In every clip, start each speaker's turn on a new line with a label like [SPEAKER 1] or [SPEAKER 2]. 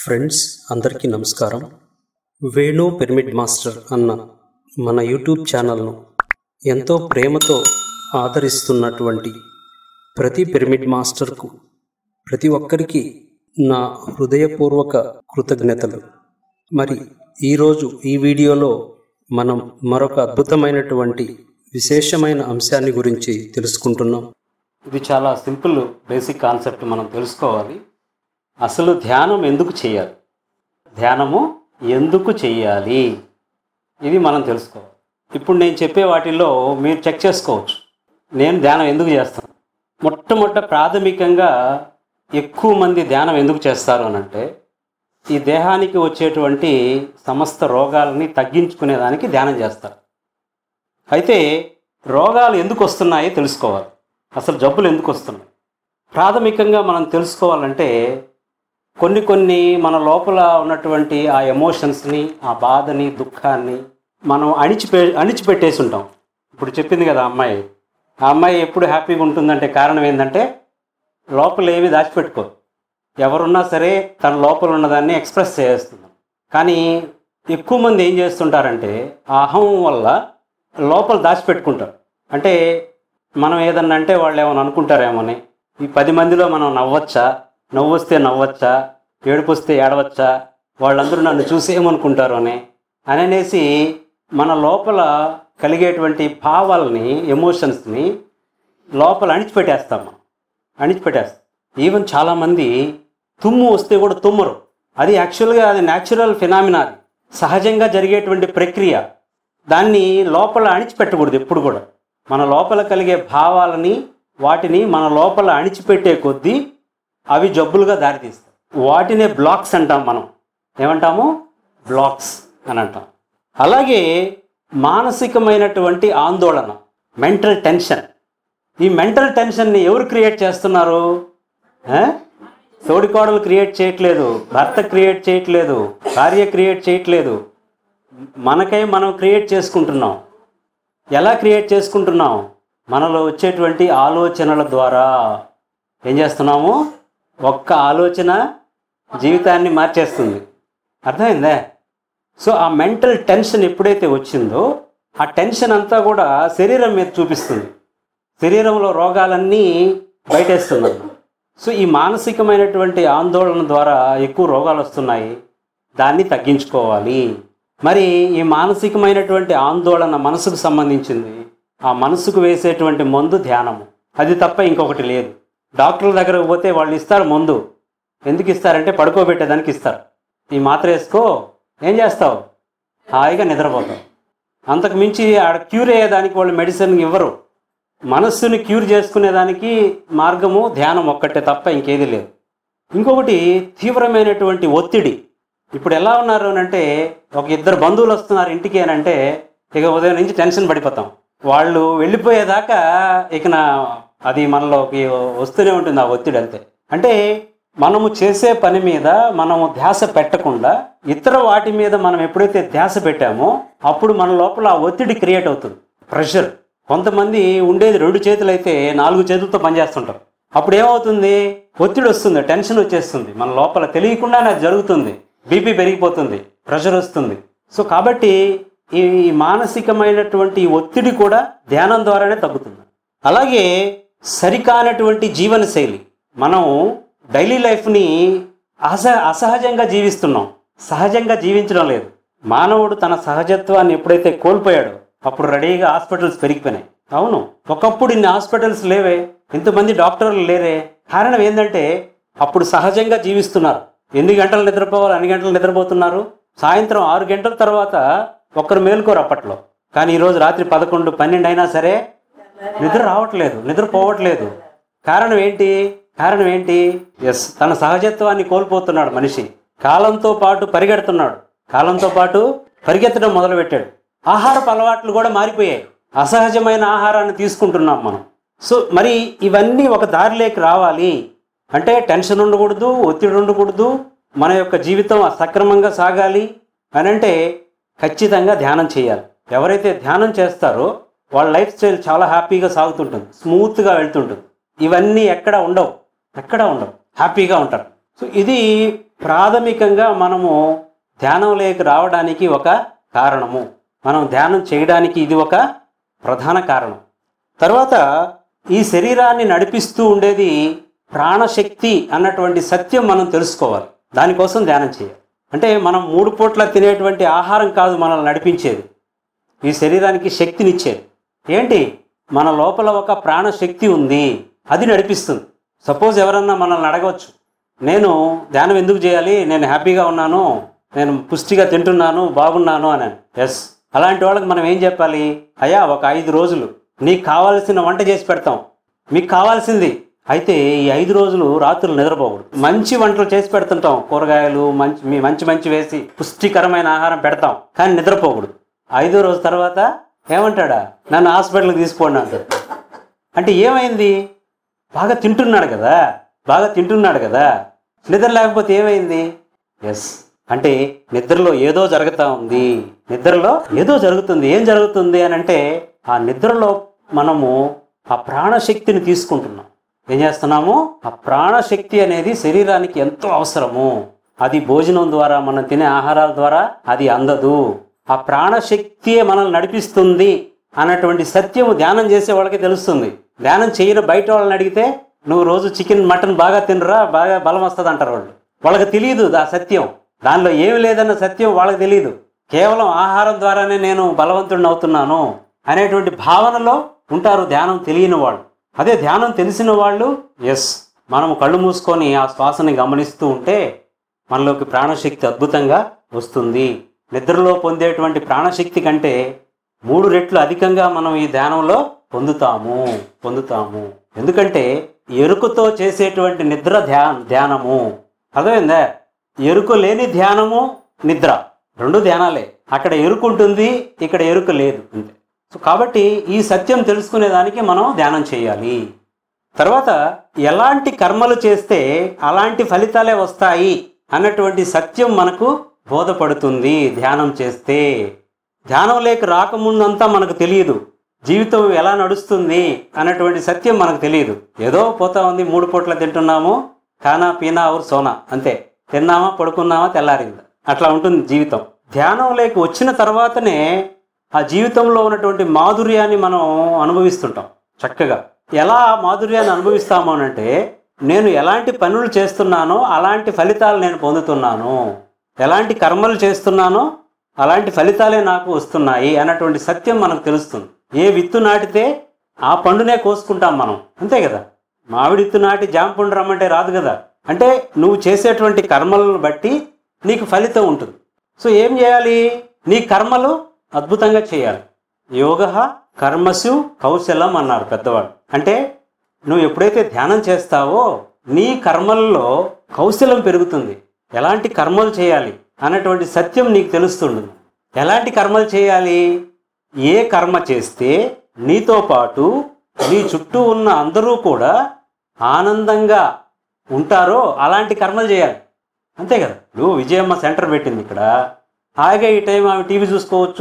[SPEAKER 1] Friends అందరికీ నమస్కారం Venu pyramid master అన్న మన యూట్యూబ్ ఛానల్ను ఎంతో ప్రేమతో ఆదరిస్తున్నటువంటి ప్రతి పిరమిడ్ మాస్టర్కు ప్రతి ఒక్కరికి నా హృదయపూర్వక కృతజ్ఞతలు మరి ఈరోజు ఈ వీడియోలో మనం మరొక అద్భుతమైనటువంటి విశేషమైన అంశాన్ని గురించి తెలుసుకుంటున్నాం ఇది చాలా సింపుల్ బేసిక్ కాన్సెప్ట్ మనం తెలుసుకోవాలి అసలు ధ్యానం ఎందుకు చేయాలి ధ్యానము ఎందుకు చేయాలి ఇది మనం తెలుసుకోవాలి ఇప్పుడు నేను చెప్పే వాటిల్లో మీరు చెక్ చేసుకోవచ్చు నేను ధ్యానం ఎందుకు చేస్తాను మొట్టమొదట ప్రాథమికంగా ఎక్కువ మంది ధ్యానం ఎందుకు చేస్తారు అని అంటే ఈ దేహానికి వచ్చేటువంటి సమస్త రోగాలని తగ్గించుకునేదానికి ధ్యానం చేస్తారు అయితే రోగాలు ఎందుకు వస్తున్నాయో తెలుసుకోవాలి అసలు జబ్బులు ఎందుకు వస్తున్నాయి ప్రాథమికంగా మనం తెలుసుకోవాలంటే కొన్ని కొన్ని మన లోపల ఉన్నటువంటి ఆ ఎమోషన్స్ని ఆ బాధని దుఃఖాన్ని మనం అణిచిపె అణిచిపెట్టేసి ఉంటాం ఇప్పుడు చెప్పింది కదా ఆ అమ్మాయి ఆ అమ్మాయి ఎప్పుడు హ్యాపీగా ఉంటుందంటే కారణం ఏంటంటే లోపల ఏవి దాచిపెట్టుకోదు ఎవరున్నా సరే తన లోపల ఉన్నదాన్ని ఎక్స్ప్రెస్ చేస్తుంది కానీ ఎక్కువ మంది ఏం చేస్తుంటారంటే ఆ అహం వల్ల లోపల దాచిపెట్టుకుంటారు అంటే మనం ఏదన్నా అంటే వాళ్ళు ఏమైనా అనుకుంటారేమోని ఈ పది మందిలో మనం నవ్వచ్చా నవ్వు వస్తే నవ్వచ్చా ఏడుపు వస్తే ఏడవచ్చా వాళ్ళందరూ నన్ను చూసి ఏమనుకుంటారు అని అని అనేసి మన లోపల కలిగేటువంటి భావాలని ఎమోషన్స్ని లోపల అణిచిపెట్టేస్తాం మనం అణిచిపెట్టేస్తాం ఈవెన్ చాలామంది తుమ్ము వస్తే కూడా తుమ్మరు అది యాక్చువల్గా అది న్యాచురల్ ఫినామినా అది సహజంగా జరిగేటువంటి ప్రక్రియ దాన్ని లోపల అణిచిపెట్టకూడదు ఎప్పుడు కూడా మన లోపల కలిగే భావాలని వాటిని మన లోపల అణిచిపెట్టే కొద్దీ అవి జబ్బులుగా దారితీస్తాయి వాటినే బ్లాక్స్ అంటాం మనం ఏమంటాము బ్లాక్స్ అని అంటాం అలాగే మానసికమైనటువంటి ఆందోళన మెంటల్ టెన్షన్ ఈ మెంటల్ టెన్షన్ని ఎవరు క్రియేట్ చేస్తున్నారు ఆ? తోడికోడలు క్రియేట్ చేయట్లేదు భర్త క్రియేట్ చేయట్లేదు భార్య క్రియేట్ చేయట్లేదు మనకై మనం క్రియేట్ చేసుకుంటున్నాం ఎలా క్రియేట్ చేసుకుంటున్నాం మనలో వచ్చేటువంటి ఆలోచనల ద్వారా ఏం చేస్తున్నాము ఒక్క ఆలోచన జీవితాన్ని మార్చేస్తుంది అర్థమైందే సో ఆ మెంటల్ టెన్షన్ ఎప్పుడైతే వచ్చిందో ఆ టెన్షన్ అంతా కూడా శరీరం మీద చూపిస్తుంది శరీరంలో రోగాలన్నీ బయటేస్తున్నాయి సో ఈ మానసికమైనటువంటి ఆందోళన ద్వారా ఎక్కువ రోగాలు వస్తున్నాయి దాన్ని తగ్గించుకోవాలి మరి ఈ మానసికమైనటువంటి ఆందోళన మనసుకు సంబంధించింది ఆ మనసుకు వేసేటువంటి మందు ధ్యానము అది తప్ప ఇంకొకటి లేదు డాక్టర్ల దగ్గరకు పోతే వాళ్ళు ఇస్తారు మందు ఎందుకు ఇస్తారంటే పడుకోబెట్టేదానికి ఇస్తారు ఈ మాత్ర వేసుకో ఏం చేస్తావు హాయిగా నిద్రపోతావు అంతకు మించి ఆడ క్యూర్ అయ్యేదానికి వాళ్ళు మెడిసిన్ ఇవ్వరు మనస్సుని క్యూర్ చేసుకునేదానికి మార్గము ధ్యానం ఒక్కటే తప్ప ఇంకేది లేదు ఇంకొకటి తీవ్రమైనటువంటి ఒత్తిడి ఇప్పుడు ఎలా ఉన్నారు అని అంటే ఒక ఇద్దరు బంధువులు వస్తున్నారు ఇంటికి అని అంటే ఇక ఉదయం నుంచి టెన్షన్ పడిపోతాం వాళ్ళు వెళ్ళిపోయేదాకా ఇక నా అది మనలోకి వస్తూనే ఉంటుంది ఆ ఒత్తిడి అంతే అంటే మనము చేసే పని మీద మనము ధ్యాస పెట్టకుండా ఇతర వాటి మీద మనం ఎప్పుడైతే ధ్యాస పెట్టామో అప్పుడు మన లోపల ఆ ఒత్తిడి క్రియేట్ అవుతుంది ప్రెషర్ కొంతమంది ఉండేది రెండు చేతులు అయితే నాలుగు చేతులతో పనిచేస్తుంటారు అప్పుడు ఏమవుతుంది ఒత్తిడి వస్తుంది టెన్షన్ వచ్చేస్తుంది మన లోపల తెలియకుండానే అది జరుగుతుంది బీపీ పెరిగిపోతుంది ప్రెషర్ వస్తుంది సో కాబట్టి ఈ మానసికమైనటువంటి ఒత్తిడి కూడా ధ్యానం ద్వారానే తగ్గుతుంది అలాగే సరికానటువంటి జీవన శైలి మనం డైలీ లైఫ్ని అస అసహజంగా జీవిస్తున్నాం సహజంగా జీవించడం లేదు మానవుడు తన సహజత్వాన్ని ఎప్పుడైతే కోల్పోయాడో అప్పుడు రెడీగా హాస్పిటల్స్ పెరిగిపోయినాయి అవును ఒకప్పుడు ఇన్ని హాస్పిటల్స్ లేవే ఇంతమంది డాక్టర్లు లేరే కారణం ఏంటంటే అప్పుడు సహజంగా జీవిస్తున్నారు ఎన్ని గంటలు నిద్రపోవాలి అన్ని గంటలు నిద్రపోతున్నారు సాయంత్రం ఆరు గంటల తర్వాత ఒక్కరు మేలుకోరు అప్పట్లో కానీ ఈరోజు రాత్రి పదకొండు పన్నెండు అయినా సరే నిద్ర రావట్లేదు నిద్ర పోవట్లేదు కారణం ఏంటి కారణం ఏంటి ఎస్ తన సహజత్వాన్ని కోల్పోతున్నాడు మనిషి కాలంతో పాటు పరిగెడుతున్నాడు కాలంతో పాటు పరిగెత్తడం మొదలుపెట్టాడు ఆహారపు అలవాట్లు కూడా మారిపోయాయి అసహజమైన ఆహారాన్ని తీసుకుంటున్నాం మనం సో మరి ఇవన్నీ ఒక దారిలోకి రావాలి అంటే టెన్షన్ ఉండకూడదు ఒత్తిడి ఉండకూడదు మన యొక్క జీవితం సక్రమంగా సాగాలి అని అంటే ఖచ్చితంగా ధ్యానం చేయాలి ఎవరైతే ధ్యానం చేస్తారో వాళ్ళ లైఫ్ స్టైల్ చాలా హ్యాపీగా సాగుతుంటుంది స్మూత్గా వెళ్తుంటుంది ఇవన్నీ ఎక్కడ ఉండవు ఎక్కడ ఉండవు హ్యాపీగా ఉంటారు సో ఇది ప్రాథమికంగా మనము ధ్యానంలోకి రావడానికి ఒక కారణము మనం ధ్యానం చేయడానికి ఇది ఒక ప్రధాన కారణం తర్వాత ఈ శరీరాన్ని నడిపిస్తూ ఉండేది ప్రాణశక్తి అన్నటువంటి సత్యం మనం తెలుసుకోవాలి దానికోసం ధ్యానం చేయాలి అంటే మనం మూడు పూట్ల తినేటువంటి ఆహారం కాదు మనల్ని నడిపించేది ఈ శరీరానికి శక్తినిచ్చేది ఏంటి మన లోపల ఒక ప్రాణశక్తి ఉంది అది నడిపిస్తుంది సపోజ్ ఎవరన్నా మనల్ని అడగవచ్చు నేను ధ్యానం ఎందుకు చేయాలి నేను హ్యాపీగా ఉన్నాను నేను పుష్టిగా తింటున్నాను బాగున్నాను అని ఎస్ అలాంటి వాళ్ళకి మనం ఏం చెప్పాలి అయ్యా ఒక ఐదు రోజులు నీకు కావాల్సిన వంట చేసి పెడతాం మీకు కావాల్సింది అయితే ఈ ఐదు రోజులు రాత్రులు నిద్రపోకూడదు మంచి వంటలు చేసి పెడుతుంటాం కూరగాయలు మంచి మీ మంచి మంచి వేసి పుష్టికరమైన ఆహారం పెడతాం కానీ నిద్రపోకూడదు ఐదో రోజు తర్వాత ఏమంటాడా నన్ను హాస్పిటల్కి తీసుకోండి అంటాడు అంటే ఏమైంది బాగా తింటున్నాడు కదా బాగా తింటున్నాడు కదా నిద్ర లేకపోతే ఏమైంది ఎస్ అంటే నిద్రలో ఏదో జరుగుతూ ఉంది నిద్రలో ఏదో జరుగుతుంది ఏం జరుగుతుంది అని అంటే ఆ నిద్రలో మనము ఆ ప్రాణశక్తిని తీసుకుంటున్నాం ఏం చేస్తున్నాము ఆ ప్రాణశక్తి అనేది శరీరానికి ఎంతో అవసరము అది భోజనం ద్వారా మనం తినే ఆహారాల ద్వారా అది అందదు ఆ ప్రాణశక్తియే మనల్ని నడిపిస్తుంది అన్నటువంటి సత్యము ధ్యానం చేసే వాళ్ళకి తెలుస్తుంది ధ్యానం చేయని బయట వాళ్ళని అడిగితే నువ్వు రోజు చికెన్ మటన్ బాగా తినరా బాగా బలం వస్తుంది అంటారు వాళ్ళు వాళ్ళకి తెలియదు ఆ సత్యం దానిలో ఏమి లేదన్న సత్యం వాళ్ళకి తెలియదు కేవలం ఆహారం ద్వారానే నేను బలవంతుడిని అవుతున్నాను అనేటువంటి భావనలో ఉంటారు ధ్యానం తెలియని వాళ్ళు అదే ధ్యానం తెలిసిన వాళ్ళు ఎస్ మనం కళ్ళు మూసుకొని ఆ శ్వాసని గమనిస్తూ ఉంటే మనలోకి ప్రాణశక్తి అద్భుతంగా వస్తుంది నిద్రలో పొందేటువంటి ప్రాణశక్తి కంటే మూడు రెట్లు అధికంగా మనం ఈ ధ్యానంలో పొందుతాము పొందుతాము ఎందుకంటే ఎరుకతో చేసేటువంటి నిద్ర ధ్యా ధ్యానము అర్థమైందా ఎరుక లేని ధ్యానము నిద్ర రెండు ధ్యానాలే అక్కడ ఎరుకు ఉంటుంది ఇక్కడ ఎరుక లేదు అంతే సో కాబట్టి ఈ సత్యం తెలుసుకునేదానికి మనం ధ్యానం చేయాలి తర్వాత ఎలాంటి కర్మలు చేస్తే అలాంటి ఫలితాలే వస్తాయి అన్నటువంటి సత్యం మనకు బోధపడుతుంది ధ్యానం చేస్తే ధ్యానం లేక రాకముందంతా మనకు తెలియదు జీవితం ఎలా నడుస్తుంది అన్నటువంటి సత్యం మనకు తెలియదు ఏదో పోతా ఉంది మూడు పూట్ల తింటున్నాము ఖానా పీనా ఔర్ సోనా అంతే తిన్నామా పడుకున్నామా తెల్లారింది అట్లా ఉంటుంది జీవితం ధ్యానం లేక వచ్చిన తర్వాతనే ఆ జీవితంలో ఉన్నటువంటి మాధుర్యాన్ని మనం అనుభవిస్తుంటాం చక్కగా ఎలా ఆ మాధుర్యాన్ని అనుభవిస్తాము అనంటే నేను ఎలాంటి పనులు చేస్తున్నానో అలాంటి ఫలితాలు నేను పొందుతున్నాను ఎలాంటి కర్మలు చేస్తున్నానో అలాంటి ఫలితాలే నాకు వస్తున్నాయి అన్నటువంటి సత్యం మనకు తెలుస్తుంది ఏ విత్తు నాటితే ఆ పండునే కోసుకుంటాం మనం అంతే కదా మామిడి విత్తు నాటి జామ పండు రమ్మంటే రాదు కదా అంటే నువ్వు చేసేటువంటి కర్మలను బట్టి నీకు ఫలితం ఉంటుంది సో ఏం చేయాలి నీ కర్మలు అద్భుతంగా చేయాలి యోగ కర్మసు కౌశలం అన్నారు పెద్దవాడు అంటే నువ్వు ఎప్పుడైతే ధ్యానం చేస్తావో నీ కర్మల్లో కౌశలం పెరుగుతుంది ఎలాంటి కర్మలు చేయాలి అన్నటువంటి సత్యం నీకు తెలుస్తుంటుంది ఎలాంటి కర్మలు చేయాలి ఏ కర్మ చేస్తే నీతో పాటు నీ చుట్టూ ఉన్న అందరూ కూడా ఆనందంగా ఉంటారో అలాంటి కర్మలు చేయాలి అంతే కదా నువ్వు విజయమ్మ సెంటర్ పెట్టింది ఇక్కడ హాయిగా ఈ టైం ఆమె టీవీ చూసుకోవచ్చు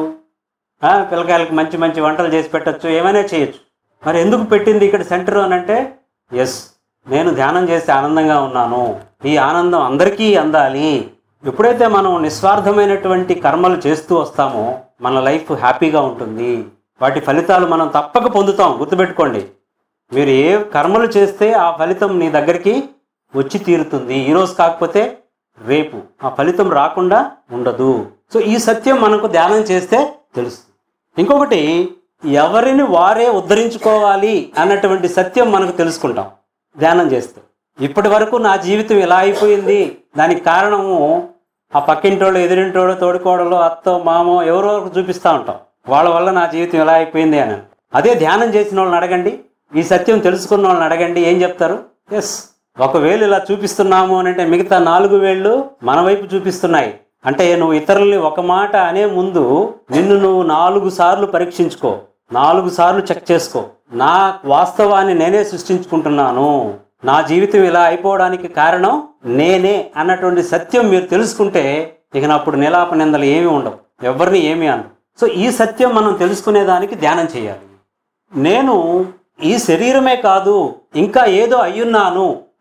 [SPEAKER 1] ఆ, పిల్లకాయలకు మంచి మంచి వంటలు చేసి పెట్టచ్చు ఏమైనా చేయొచ్చు మరి ఎందుకు పెట్టింది ఇక్కడ సెంటర్ అని అంటే ఎస్ నేను ధ్యానం చేస్తే ఆనందంగా ఉన్నాను ఈ ఆనందం అందరికీ అందాలి ఎప్పుడైతే మనం నిస్వార్థమైనటువంటి కర్మలు చేస్తూ వస్తామో మన లైఫ్ హ్యాపీగా ఉంటుంది వాటి ఫలితాలు మనం తప్పక పొందుతాం గుర్తుపెట్టుకోండి మీరు ఏ కర్మలు చేస్తే ఆ ఫలితం నీ దగ్గరికి వచ్చి తీరుతుంది ఈరోజు కాకపోతే రేపు ఆ ఫలితం రాకుండా ఉండదు సో ఈ సత్యం మనకు ధ్యానం చేస్తే తెలుస్తుంది ఇంకొకటి ఎవరిని వారే ఉద్ధరించుకోవాలి అన్నటువంటి సత్యం మనకు తెలుసుకుంటాం ధ్యానం చేస్తే ఇప్పటి వరకు నా జీవితం ఎలా అయిపోయింది దానికి కారణము ఆ పక్కింటోళ్ళు ఎదురింటోళ్ళు తోడుకోడలో అత్తో మామో ఎవరో ఒకరు చూపిస్తూ ఉంటాం వాళ్ళ వల్ల నా జీవితం ఎలా అయిపోయింది అని అదే ధ్యానం చేసిన వాళ్ళని అడగండి ఈ సత్యం తెలుసుకున్న వాళ్ళని అడగండి ఏం చెప్తారు ఎస్ ఒక వేలు ఇలా చూపిస్తున్నాము అని అంటే మిగతా నాలుగు వేళ్ళు మన వైపు చూపిస్తున్నాయి అంటే నువ్వు ఇతరుల్ని ఒక మాట అనే ముందు నిన్ను నువ్వు నాలుగు సార్లు పరీక్షించుకో నాలుగు సార్లు చెక్ చేసుకో నా వాస్తవాన్ని నేనే సృష్టించుకుంటున్నాను నా జీవితం ఇలా అయిపోవడానికి కారణం నేనే అన్నటువంటి సత్యం మీరు తెలుసుకుంటే ఇక అప్పుడు నిలాప నిందలు ఏమీ ఉండవు ఎవరిని ఏమీ అనరు సో ఈ సత్యం మనం తెలుసుకునేదానికి ధ్యానం చేయాలి నేను ఈ శరీరమే కాదు ఇంకా ఏదో అయ్యున్నాను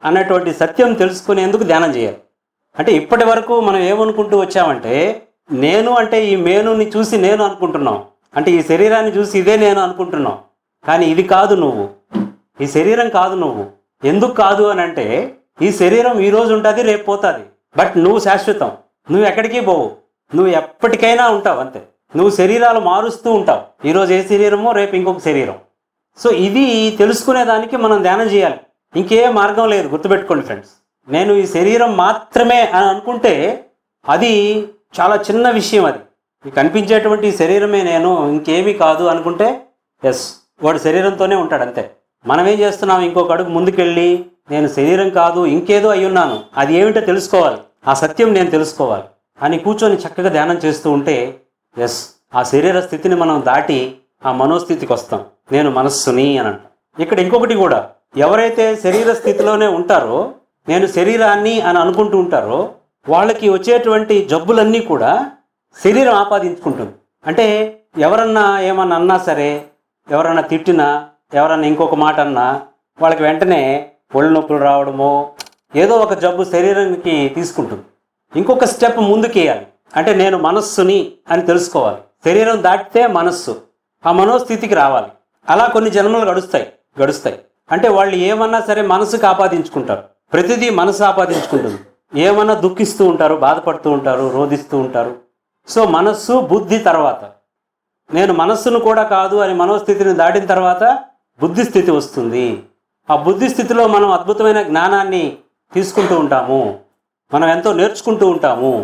[SPEAKER 1] అన్నటువంటి సత్యం తెలుసుకునేందుకు ధ్యానం చేయాలి అంటే ఇప్పటి వరకు మనం ఏమనుకుంటూ వచ్చామంటే నేను అంటే ఈ మేనుని చూసి నేను అనుకుంటున్నాం అంటే ఈ శరీరాన్ని చూసి ఇదే నేను అనుకుంటున్నాం కానీ ఇది కాదు నువ్వు ఈ శరీరం కాదు నువ్వు ఎందుకు కాదు అని అంటే ఈ శరీరం ఈ రోజు ఉంటుంది రేపు పోతుంది బట్ నువ్వు శాశ్వతం నువ్వు ఎక్కడికి పోవు నువ్వు ఎప్పటికైనా ఉంటావు అంతే నువ్వు శరీరాలు మారుస్తూ ఉంటావు ఈరోజు ఏ శరీరమో రేపు ఇంకొక శరీరం సో ఇది తెలుసుకునేదానికి మనం ధ్యానం చేయాలి ఇంకే మార్గం లేదు గుర్తుపెట్టుకోండి ఫ్రెండ్స్ నేను ఈ శరీరం మాత్రమే అని అనుకుంటే అది చాలా చిన్న విషయం అది ఈ కనిపించేటువంటి ఈ శరీరమే నేను ఇంకేమీ కాదు అనుకుంటే ఎస్ వాడు శరీరంతోనే ఉంటాడు అంతే మనం ఏం చేస్తున్నాం ఇంకొక అడుగు ముందుకెళ్ళి నేను శరీరం కాదు ఇంకేదో అయి ఉన్నాను అది ఏమిటో తెలుసుకోవాలి ఆ సత్యం నేను తెలుసుకోవాలి అని కూర్చొని చక్కగా ధ్యానం చేస్తూ ఉంటే ఎస్ ఆ శరీర స్థితిని మనం దాటి ఆ మనోస్థితికి వస్తాం నేను మనస్సుని అని అంటాం ఇక్కడ ఇంకొకటి కూడా ఎవరైతే శరీర స్థితిలోనే ఉంటారో నేను శరీరాన్ని అని అనుకుంటూ ఉంటారో వాళ్ళకి వచ్చేటువంటి జబ్బులన్నీ కూడా శరీరం ఆపాదించుకుంటుంది అంటే ఎవరన్నా ఏమన్నా అన్నా సరే ఎవరన్నా తిట్టినా ఎవరన్నా ఇంకొక మాట అన్నా వాళ్ళకి వెంటనే ఒళ్ళు నొప్పులు రావడమో ఏదో ఒక జబ్బు శరీరానికి తీసుకుంటుంది ఇంకొక స్టెప్ ముందుకేయాలి అంటే నేను మనస్సుని అని తెలుసుకోవాలి శరీరం దాటితే మనస్సు ఆ మనోస్థితికి రావాలి అలా కొన్ని జన్మలు గడుస్తాయి గడుస్తాయి అంటే వాళ్ళు ఏమన్నా సరే మనసుకు ఆపాదించుకుంటారు ప్రతిదీ మనసు ఆపాదించుకుంటుంది ఏమన్నా దుఃఖిస్తూ ఉంటారు బాధపడుతూ ఉంటారు రోధిస్తూ ఉంటారు సో మనస్సు బుద్ధి తర్వాత నేను మనస్సును కూడా కాదు అని మనోస్థితిని దాటిన తర్వాత బుద్ధి స్థితి వస్తుంది ఆ బుద్ధి స్థితిలో మనం అద్భుతమైన జ్ఞానాన్ని తీసుకుంటూ ఉంటాము మనం ఎంతో నేర్చుకుంటూ ఉంటాము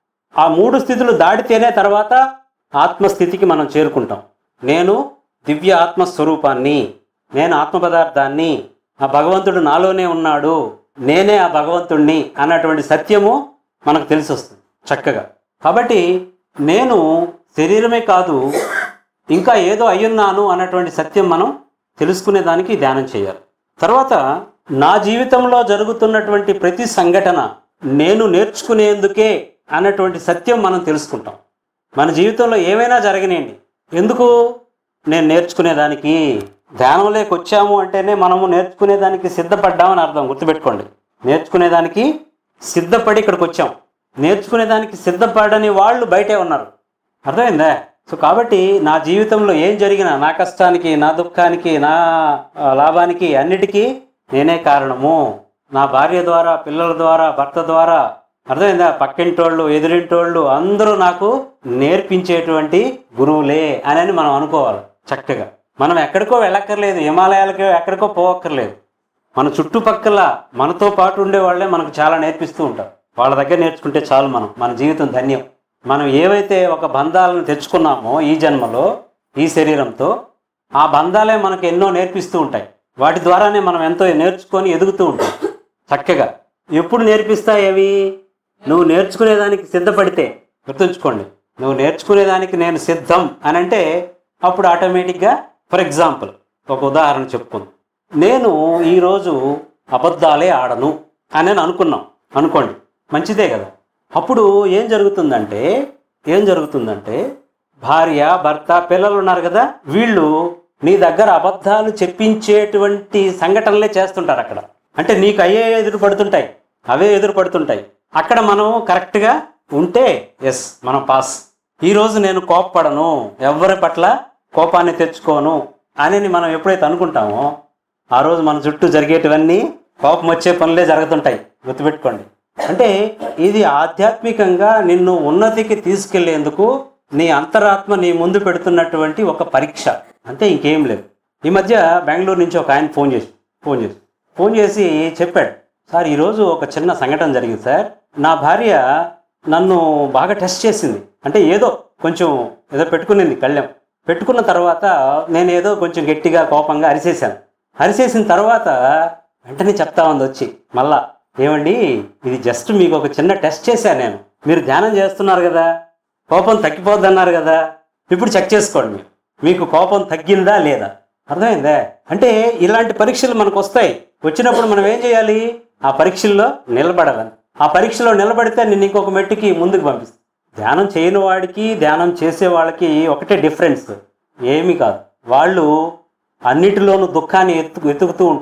[SPEAKER 1] ఆ మూడు స్థితులు దాటితేనే తర్వాత ఆత్మస్థితికి మనం చేరుకుంటాం నేను దివ్య ఆత్మస్వరూపాన్ని నేను ఆత్మ పదార్థాన్ని ఆ భగవంతుడు నాలోనే ఉన్నాడు నేనే ఆ భగవంతుణ్ణి అన్నటువంటి సత్యము మనకు తెలిసి వస్తుంది చక్కగా కాబట్టి నేను శరీరమే కాదు ఇంకా ఏదో అయ్యున్నాను అన్నటువంటి సత్యం మనం తెలుసుకునే దానికి ధ్యానం చేయాలి తర్వాత నా జీవితంలో జరుగుతున్నటువంటి ప్రతి సంఘటన నేను నేర్చుకునేందుకే అన్నటువంటి సత్యం మనం తెలుసుకుంటాం మన జీవితంలో ఏమైనా జరగనియండి ఎందుకు నేను నేర్చుకునేదానికి ధ్యానంలోకి వచ్చాము అంటేనే మనము నేర్చుకునేదానికి సిద్ధపడ్డామని అర్థం గుర్తుపెట్టుకోండి నేర్చుకునేదానికి సిద్ధపడి ఇక్కడికి వచ్చాం నేర్చుకునేదానికి సిద్ధపడని వాళ్ళు బయటే ఉన్నారు అర్థమైందా సో కాబట్టి నా జీవితంలో ఏం జరిగినా నా కష్టానికి నా దుఃఖానికి నా ఆ, లాభానికి అన్నిటికీ నేనే కారణము నా భార్య ద్వారా పిల్లల ద్వారా భర్త ద్వారా అర్థమైందా పక్కింటోళ్ళు ఎదురింటోళ్ళు అందరూ నాకు నేర్పించేటువంటి గురువులే అని మనం అనుకోవాలి చక్కగా మనం ఎక్కడికో వెళ్ళక్కర్లేదు హిమాలయాలకి ఎక్కడికో పోవక్కర్లేదు మన చుట్టుపక్కల మనతో పాటు ఉండే వాళ్ళే మనకు చాలా నేర్పిస్తూ ఉంటారు వాళ్ళ దగ్గర నేర్చుకుంటే చాలు మనం మన జీవితం ధన్యం మనం ఏవైతే ఒక బంధాలను తెచ్చుకున్నామో ఈ జన్మలో ఈ శరీరంతో ఆ బంధాలే మనకు ఎన్నో నేర్పిస్తూ ఉంటాయి వాటి ద్వారానే మనం ఎంతో నేర్చుకొని ఎదుగుతూ ఉంటాం చక్కగా ఎప్పుడు నేర్పిస్తాయి అవి నువ్వు నేర్చుకునేదానికి సిద్ధపడితే గుర్తుంచుకోండి నువ్వు నేర్చుకునేదానికి నేను సిద్ధం అని అంటే అప్పుడు ఆటోమేటిక్గా ఫర్ ఎగ్జాంపుల్ ఒక ఉదాహరణ చెప్పుకుందాం నేను ఈరోజు అబద్ధాలే ఆడను అని నేను అనుకున్నాం అనుకోండి మంచిదే కదా అప్పుడు ఏం జరుగుతుందంటే ఏం జరుగుతుందంటే భార్య భర్త పిల్లలు ఉన్నారు కదా వీళ్ళు నీ దగ్గర అబద్ధాలు చెప్పించేటువంటి సంఘటనలే చేస్తుంటారు అక్కడ అంటే నీకు అయ్యే ఎదురు పడుతుంటాయి అవే ఎదురు పడుతుంటాయి అక్కడ మనం కరెక్ట్గా ఉంటే ఎస్ మనం పాస్ ఈరోజు నేను కోప్పడను ఎవరి పట్ల కోపాన్ని తెచ్చుకోను అని మనం ఎప్పుడైతే అనుకుంటామో ఆ రోజు మన చుట్టూ జరిగేటివన్నీ కోపం వచ్చే పనులే జరుగుతుంటాయి గుర్తుపెట్టుకోండి అంటే ఇది ఆధ్యాత్మికంగా నిన్ను ఉన్నతికి తీసుకెళ్లేందుకు నీ అంతరాత్మ నీ ముందు పెడుతున్నటువంటి ఒక పరీక్ష అంతే ఇంకేం లేదు ఈ మధ్య బెంగళూరు నుంచి ఒక ఆయన ఫోన్ చేసి ఫోన్ చేసి ఫోన్ చేసి చెప్పాడు సార్ ఈరోజు ఒక చిన్న సంఘటన జరిగింది సార్ నా భార్య నన్ను బాగా టెస్ట్ చేసింది అంటే ఏదో కొంచెం ఏదో పెట్టుకునింది కళ్ళెం పెట్టుకున్న తర్వాత నేను ఏదో కొంచెం గట్టిగా కోపంగా అరిసేసాను అరిసేసిన తర్వాత వెంటనే చెప్తా ఉంది వచ్చి మళ్ళా ఏమండి ఇది జస్ట్ మీకు ఒక చిన్న టెస్ట్ చేశాను నేను మీరు ధ్యానం చేస్తున్నారు కదా కోపం తగ్గిపోద్ది అన్నారు కదా ఇప్పుడు చెక్ చేసుకోండి మీరు మీకు కోపం తగ్గిందా లేదా అర్థమైందా అంటే ఇలాంటి పరీక్షలు మనకు వస్తాయి వచ్చినప్పుడు మనం ఏం చేయాలి ఆ పరీక్షల్లో నిలబడాలని ఆ పరీక్షలో నిలబడితే నిన్ను ఇంకొక మెట్టుకి ముందుకు పంపిస్తుంది ధ్యానం చేయని వాడికి ధ్యానం చేసే వాళ్ళకి ఒకటే డిఫరెన్స్ ఏమీ కాదు వాళ్ళు అన్నిటిలోనూ దుఃఖాన్ని ఎత్తు వెతుకుతూ ఉంటారు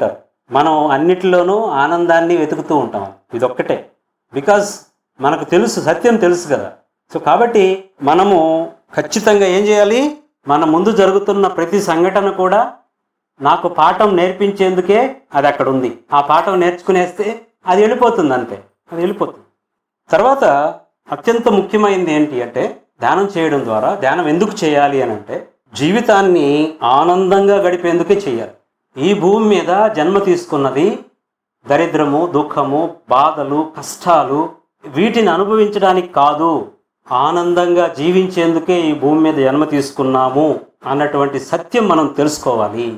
[SPEAKER 1] మనం అన్నిటిలోనూ ఆనందాన్ని వెతుకుతూ ఉంటాం ఇదొక్కటే బికాస్ మనకు తెలుసు సత్యం తెలుసు కదా సో కాబట్టి మనము ఖచ్చితంగా ఏం చేయాలి మన ముందు జరుగుతున్న ప్రతి సంఘటన కూడా నాకు పాఠం నేర్పించేందుకే అది అక్కడ ఉంది ఆ పాఠం నేర్చుకునేస్తే అది వెళ్ళిపోతుంది అంతే అది వెళ్ళిపోతుంది తర్వాత అత్యంత ముఖ్యమైనది ఏంటి అంటే ధ్యానం చేయడం ద్వారా ధ్యానం ఎందుకు చేయాలి అని అంటే జీవితాన్ని ఆనందంగా గడిపేందుకే చేయాలి ఈ భూమి మీద జన్మ తీసుకున్నది దరిద్రము దుఃఖము బాధలు కష్టాలు వీటిని అనుభవించడానికి కాదు ఆనందంగా జీవించేందుకే ఈ భూమి మీద జన్మ తీసుకున్నాము అన్నటువంటి సత్యం మనం తెలుసుకోవాలి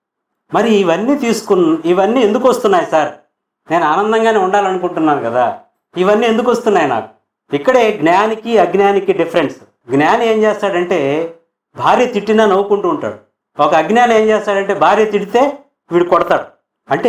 [SPEAKER 1] మరి ఇవన్నీ తీసుకున్న ఇవన్నీ ఎందుకు వస్తున్నాయి సార్ నేను ఆనందంగానే ఉండాలనుకుంటున్నాను కదా ఇవన్నీ ఎందుకు వస్తున్నాయి నాకు ఇక్కడే జ్ఞానికి అజ్ఞానికి డిఫరెన్స్ జ్ఞాని ఏం చేస్తాడంటే భార్య తిట్టినా నవ్వుకుంటూ ఉంటాడు ఒక అజ్ఞాని ఏం చేస్తాడంటే భార్య తిడితే వీడు కొడతాడు అంటే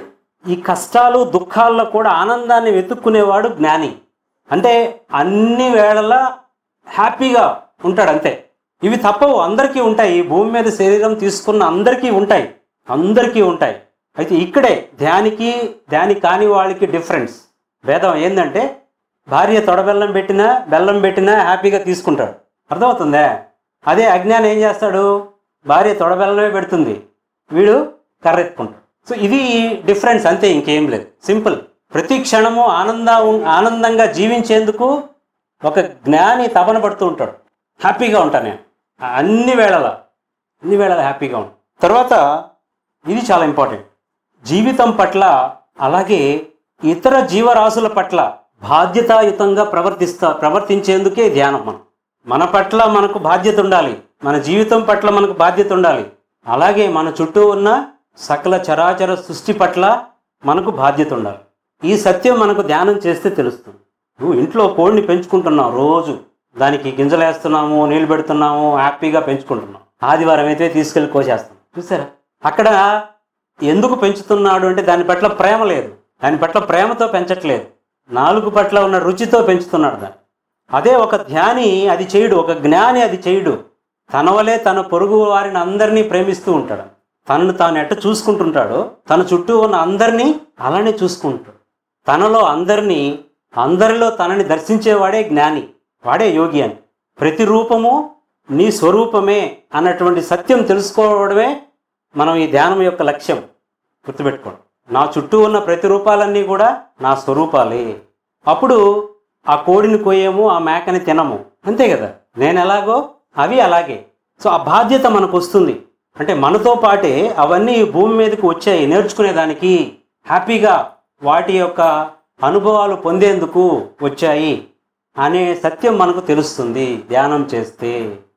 [SPEAKER 1] ఈ కష్టాలు దుఃఖాల్లో కూడా ఆనందాన్ని వెతుక్కునేవాడు జ్ఞాని అంటే అన్ని వేళలా హ్యాపీగా ఉంటాడు అంతే ఇవి తప్పవు అందరికీ ఉంటాయి ఈ భూమి మీద శరీరం తీసుకున్న అందరికీ ఉంటాయి అందరికీ ఉంటాయి అయితే ఇక్కడే ధ్యానికి ధ్యాని కాని వాళ్ళకి డిఫరెన్స్ భేదం ఏంటంటే భార్య తొడబెల్లం పెట్టినా బెల్లం పెట్టినా హ్యాపీగా తీసుకుంటాడు అర్థమవుతుందే అదే అజ్ఞానం ఏం చేస్తాడు భార్య తొడబెల్లమే పెడుతుంది వీడు కర్రెత్తుకుంటాడు సో ఇది డిఫరెన్స్ అంతే ఇంకేం లేదు సింపుల్ ప్రతి క్షణము ఆనంద ఆనందంగా జీవించేందుకు ఒక జ్ఞాని తపన పడుతూ ఉంటాడు హ్యాపీగా ఉంటాను నేను అన్ని వేళల అన్ని వేళల హ్యాపీగా ఉంటాను తర్వాత ఇది చాలా ఇంపార్టెంట్ జీవితం పట్ల అలాగే ఇతర జీవరాశుల పట్ల బాధ్యతాయుతంగా ప్రవర్తిస్తా ప్రవర్తించేందుకే ధ్యానం మనం మన పట్ల మనకు బాధ్యత ఉండాలి మన జీవితం పట్ల మనకు బాధ్యత ఉండాలి అలాగే మన చుట్టూ ఉన్న సకల చరాచర సృష్టి పట్ల మనకు బాధ్యత ఉండాలి ఈ సత్యం మనకు ధ్యానం చేస్తే తెలుస్తుంది నువ్వు ఇంట్లో కోడిని పెంచుకుంటున్నావు రోజు దానికి గింజలు వేస్తున్నాము నీళ్ళు పెడుతున్నాము హ్యాపీగా పెంచుకుంటున్నాం ఆదివారం అయితే తీసుకెళ్ళి కోసేస్తాం చూసారా అక్కడ ఎందుకు పెంచుతున్నాడు అంటే దాని పట్ల ప్రేమ లేదు దాని పట్ల ప్రేమతో పెంచట్లేదు నాలుగు పట్ల ఉన్న రుచితో పెంచుతున్నాడు దాన్ని అదే ఒక ధ్యాని అది చేయడు ఒక జ్ఞాని అది చేయడు తన వలే తన పొరుగు వారిని అందరినీ ప్రేమిస్తూ ఉంటాడు తనను తాను ఎట్ట చూసుకుంటుంటాడో తన చుట్టూ ఉన్న అందరినీ అలానే చూసుకుంటాడు తనలో అందరినీ అందరిలో తనని దర్శించేవాడే జ్ఞాని వాడే యోగి అని ప్రతి రూపము నీ స్వరూపమే అన్నటువంటి సత్యం తెలుసుకోవడమే మనం ఈ ధ్యానం యొక్క లక్ష్యం గుర్తుపెట్టుకోండి నా చుట్టూ ఉన్న ప్రతి రూపాలన్నీ కూడా నా స్వరూపాలే అప్పుడు ఆ కోడిని కోయము ఆ మేకని తినము అంతే కదా నేను ఎలాగో అవి అలాగే సో ఆ బాధ్యత మనకు వస్తుంది అంటే మనతో పాటే అవన్నీ ఈ భూమి మీదకి వచ్చాయి నేర్చుకునేదానికి హ్యాపీగా వాటి యొక్క అనుభవాలు పొందేందుకు వచ్చాయి అనే సత్యం మనకు తెలుస్తుంది ధ్యానం చేస్తే